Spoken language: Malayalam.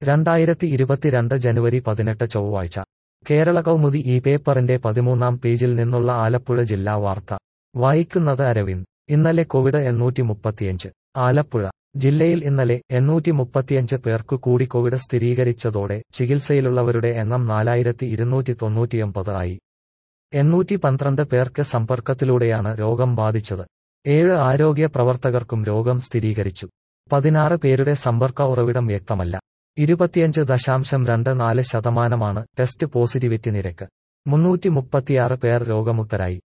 രണ്ടായിരത്തി ഇരുപത്തിരണ്ട് ജനുവരി പതിനെട്ട് ചൊവ്വാഴ്ച കേരള കൗമുദി ഈ പേപ്പറിന്റെ പതിമൂന്നാം പേജിൽ നിന്നുള്ള ആലപ്പുഴ ജില്ലാ വാർത്ത വായിക്കുന്നത് അരവിന്ദ് ഇന്നലെ കോവിഡ് എണ്ണൂറ്റി മുപ്പത്തിയഞ്ച് ആലപ്പുഴ ജില്ലയിൽ ഇന്നലെ എണ്ണൂറ്റി മുപ്പത്തിയഞ്ച് പേർക്കു കൂടി കോവിഡ് സ്ഥിരീകരിച്ചതോടെ ചികിത്സയിലുള്ളവരുടെ എണ്ണം നാലായിരത്തി ഇരുന്നൂറ്റി തൊണ്ണൂറ്റിയൊമ്പത് ആയി എണ്ണൂറ്റി പന്ത്രണ്ട് പേർക്ക് സമ്പർക്കത്തിലൂടെയാണ് രോഗം ബാധിച്ചത് ഏഴ് ആരോഗ്യ പ്രവർത്തകർക്കും രോഗം സ്ഥിരീകരിച്ചു പതിനാറ് പേരുടെ സമ്പർക്ക ഉറവിടം വ്യക്തമല്ല ഇരുപത്തിയഞ്ച് ദശാംശം രണ്ട് നാല് ശതമാനമാണ് ടെസ്റ്റ് പോസിറ്റിവിറ്റി നിരക്ക് മുന്നൂറ്റി മുപ്പത്തിയാറ് പേർ രോഗമുക്തരായി